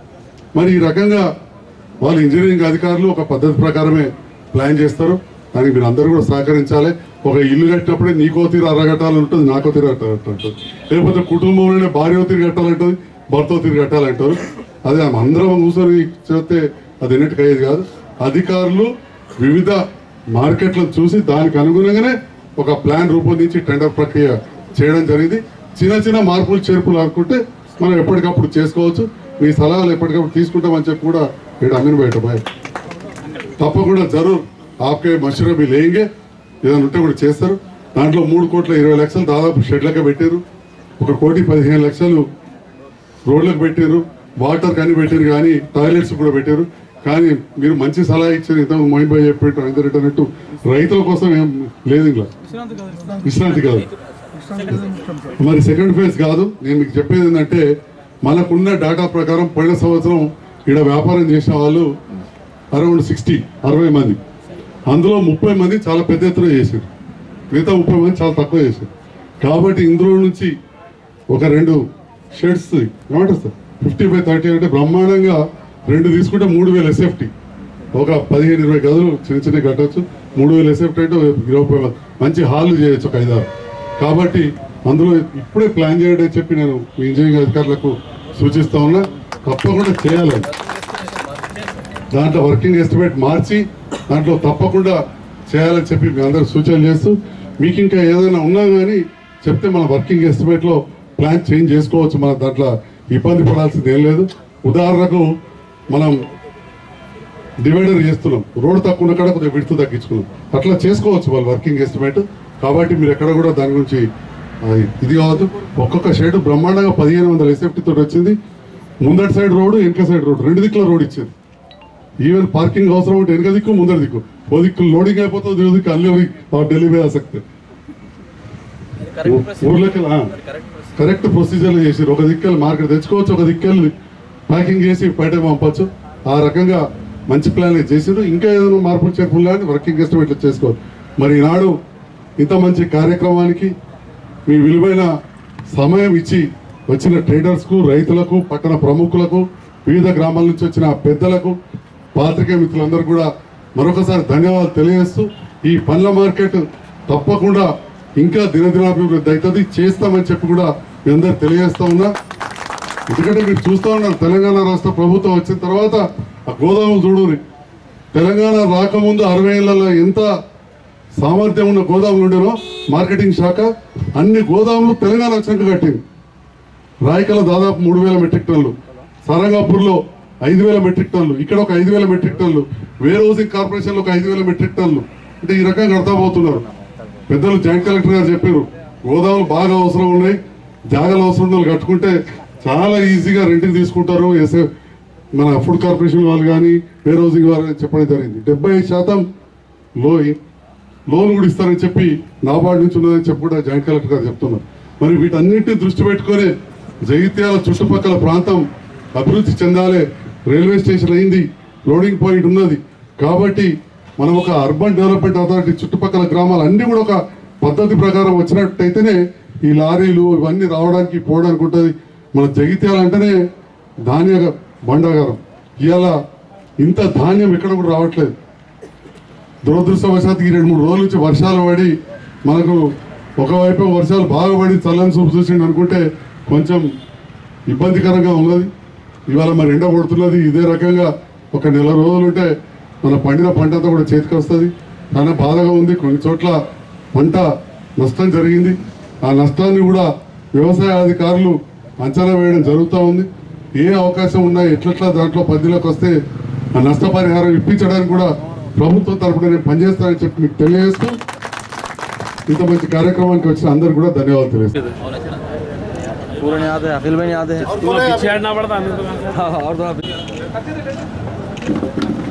మరి ఈ రకంగా వాళ్ళు ఇంజనీరింగ్ అధికారులు ఒక పద్ధతి ప్రకారమే ప్లాన్ చేస్తారు దానికి మీరు అందరూ కూడా సహకరించాలి ఒక ఇల్లు కట్టినప్పుడే నీకో తీరు అరగట్టాలని ఉంటుంది నాకో తీరు కట్టాలంటుంది లేకపోతే కుటుంబంలోనే భార్య తీరు కట్టాలంటుంది భర్త తీరు కట్టాలంటారు అదే అందరం కూర్చొని చేస్తే అది ఎన్నిటికి అయ్యేది కాదు అధికారులు వివిధ మార్కెట్లను చూసి దానికి అనుగుణంగానే ఒక ప్లాన్ రూపొందించి టెండర్ ప్రక్రియ చేయడం జరిగింది చిన్న చిన్న మార్పులు చేర్పులు అనుకుంటే మనం ఎప్పటికప్పుడు చేసుకోవచ్చు మీ సలహాలు ఎప్పటికప్పుడు తీసుకుంటామని చెప్పి కూడా ఇక్కడ అమ్మిన బయట బాయ్ తప్పకుండా జరూర్ ఆప్కే మషూరా మీ లేయింగే ఏదైనా ఉంటే కూడా చేస్తారు దాంట్లో మూడు కోట్ల ఇరవై లక్షలు దాదాపు షెడ్లకే పెట్టారు ఒక కోటి పదిహేను లక్షలు రోడ్లకు పెట్టారు వాటర్ కానీ పెట్టారు కానీ టాయిలెట్స్ కూడా పెట్టారు కానీ మీరు మంచి సలహా ఇచ్చారు ఇంత మోహిబాయ్ చెప్పేట్టు అందరూ అన్నట్టు రైతుల కోసం ఏం లేదు ఇంకా విశ్రాంతి కాదు మరి సెకండ్ ఫేజ్ కాదు నేను మీకు చెప్పేది ఏంటంటే మనకున్న డేటా ప్రకారం పోయిన సంవత్సరం ఇక్కడ వ్యాపారం చేసిన వాళ్ళు అరౌండ్ సిక్స్టీ అరవై మంది అందులో ముప్పై మంది చాలా పెద్ద ఎత్తున చేశారు మిగతా ముప్పై మంది చాలా తక్కువ చేశారు కాబట్టి ఇందులో నుంచి ఒక రెండు షెడ్స్ ఏమంటారు సార్ ఫిఫ్టీ బై థర్టీ అంటే బ్రహ్మాండంగా రెండు తీసుకుంటే మూడు వేల ఎస్ఎఫ్టీ ఒక పదిహేను ఇరవై గదులు చిన్న చిన్న కట్టచ్చు మూడు వేల ఎస్ఎఫ్టీ అంటే ఇరవై మంది. మంచి హాల్ చేయొచ్చు ఒక ఐదారు కాబట్టి అందులో ఇప్పుడే ప్లాన్ చేయడం అని చెప్పి నేను మీ ఇంజనీరింగ్ అధికారులకు సూచిస్తా ఉన్నా తప్పకుండా చేయాలి దాంట్లో వర్కింగ్ ఎస్టిమేట్ మార్చి దాంట్లో తప్పకుండా చేయాలని చెప్పి మీ అందరికి సూచనలు చేస్తూ మీకు ఇంకా ఏదైనా ఉన్నా కానీ చెప్తే మన వర్కింగ్ ఎస్టిమేట్లో ప్లాన్ చేంజ్ చేసుకోవచ్చు మన దాంట్లో ఇబ్బంది పడాల్సింది ఏం లేదు ఉదాహరణకు మనం డివైడర్ చేస్తున్నాం రోడ్ తక్కువ ఉన్న కాడ కొద్దిగా విడుతూ తగ్గించుకున్నాం అట్లా చేసుకోవచ్చు వాళ్ళు వర్కింగ్ ఎస్టిమేట్ కాబట్టి మీరు ఎక్కడ కూడా దాని గురించి ఆ, ఇది కావద్దు ఒక్కొక్క షేడ్ బ్రహ్మాండంగా పదిహేను వందల ఎస్ఎఫ్టీ తోటి వచ్చింది ముందటి సైడ్ రోడ్డు వెనక సైడ్ రోడ్డు రెండు దిక్కుల రోడ్ ఇచ్చింది ఈవెన్ పార్కింగ్ అవసరం ఉంటే వెనక దిక్కు ముందర దిక్కు ఓ దిక్కు లోడింగ్ అయిపోతుంది దిగు దిక్కు అల్లి ఢిల్లీ పోయి ఆసక్తి ఊర్లోకి ఆ, కరెక్ట్ ప్రొసీజర్లు చేసి ఒక దిక్కెళ్ళి మార్కెట్ తెచ్చుకోవచ్చు ఒక దిక్కెళ్ళి ప్యాకింగ్ చేసి బయట పంపచ్చు ఆ రకంగా మంచి ప్లాన్ చేసిండ్రు ఇంకా ఏదైనా మార్పులు చేర్పులు కానీ వర్కింగ్ ఎస్టిమేట్లు చేసుకోవచ్చు మరి ఈనాడు ఇంత మంచి కార్యక్రమానికి మీ విలువైన సమయం ఇచ్చి వచ్చిన ట్రేడర్స్కు రైతులకు పట్టణ ప్రముఖులకు వివిధ గ్రామాల నుంచి వచ్చిన పెద్దలకు పాత్రికేయ మిత్రులందరూ కూడా మరొకసారి ధన్యవాదాలు తెలియజేస్తూ ఈ పండ్ల మార్కెట్ తప్పకుండా ఇంకా దినదినాభివృద్ధి అవుతుంది చేస్తామని చెప్పి కూడా మీ అందరు తెలియజేస్తా ఉన్నా ఎందుకంటే మీరు చూస్తా ఉన్నారు తెలంగాణ రాష్ట్ర ప్రభుత్వం వచ్చిన తర్వాత ఆ గోదాములు చూడురి తెలంగాణ రాకముందు అరవై ఏళ్ళలో ఎంత సామర్థ్యం ఉన్న గోదాములు ఉండేనో మార్కెటింగ్ శాఖ అన్ని గోదాములు తెలంగాణ వచ్చినాక కట్టింది రాయకల దాదాపు మూడు వేల మెట్రిక్ టన్నులు సరంగాపూర్లో ఐదు వేల మెట్రిక్ టన్నులు ఇక్కడ ఒక ఐదు వేల మెట్రిక్ టన్నులు వేర్ హౌసింగ్ కార్పొరేషన్లో ఒక ఐదు వేల మెట్రిక్ టన్నులు అంటే ఈ రకంగా కడతా పోతున్నారు పెద్దలు జాయింట్ కలెక్టర్ గారు చెప్పారు గోదాములు బాగా అవసరం ఉన్నాయి జాగాలు అవసరం ఉన్న వాళ్ళు కట్టుకుంటే చాలా ఈజీగా రెంట్కి తీసుకుంటారు ఎస్ మన ఫుడ్ కార్పొరేషన్ వాళ్ళు కానీ వేర్ హౌసింగ్ వారు కానీ చెప్పడం జరిగింది డెబ్బై ఐదు శాతం లో లోన్ కూడా ఇస్తారని చెప్పి నాబార్డు నుంచి ఉన్నదని చెప్పి కూడా జాయింట్ కలెక్టర్ గారు చెప్తున్నారు మరి వీటన్నిటిని దృష్టి పెట్టుకొని జగిత్యాల చుట్టుపక్కల ప్రాంతం అభివృద్ధి చెందాలి రైల్వే స్టేషన్ అయింది లోడింగ్ పాయింట్ ఉన్నది కాబట్టి మనం ఒక అర్బన్ డెవలప్మెంట్ అథారిటీ చుట్టుపక్కల గ్రామాలు అన్నీ కూడా ఒక పద్ధతి ప్రకారం వచ్చినట్టయితేనే ఈ లారీలు ఇవన్నీ రావడానికి పోవడానికి ఉంటుంది మన జగిత్యాల అంటేనే ధాన్య బండాగారం ఇవాళ ఇంత ధాన్యం ఎక్కడ కూడా రావట్లేదు దురదృష్టవశాత్తు ఈ రెండు మూడు రోజుల నుంచి వర్షాలు పడి మనకు ఒకవైపు వర్షాలు బాగా పడి చల్లని చూపు చూసిండు అనుకుంటే కొంచెం ఇబ్బందికరంగా ఉన్నది ఇవాళ మరి ఎండ కొడుతున్నది ఇదే రకంగా ఒక నెల రోజులు ఉంటే మన పండిన పంట అంతా కూడా చేతికి వస్తుంది చాలా బాధగా ఉంది కొన్ని చోట్ల పంట నష్టం జరిగింది ఆ నష్టాన్ని కూడా వ్యవసాయ అధికారులు అంచనా వేయడం జరుగుతూ ఉంది ఏ అవకాశం ఉన్నా ఎట్లట్లా దాంట్లో పద్ధతిలోకి వస్తే ఆ నష్టపరిహారం ఇప్పించడానికి కూడా ప్రభుత్వం తరపున నేను పనిచేస్తానని చెప్పి మీకు తెలియజేస్తూ ఇంత మంచి కార్యక్రమానికి వచ్చిన అందరు కూడా ధన్యవాదాలు తెలియజేస్తాను पूरा नहीं आते अखिल भाई नहीं आते हैं पीछे हटना पड़ता है और थोड़ा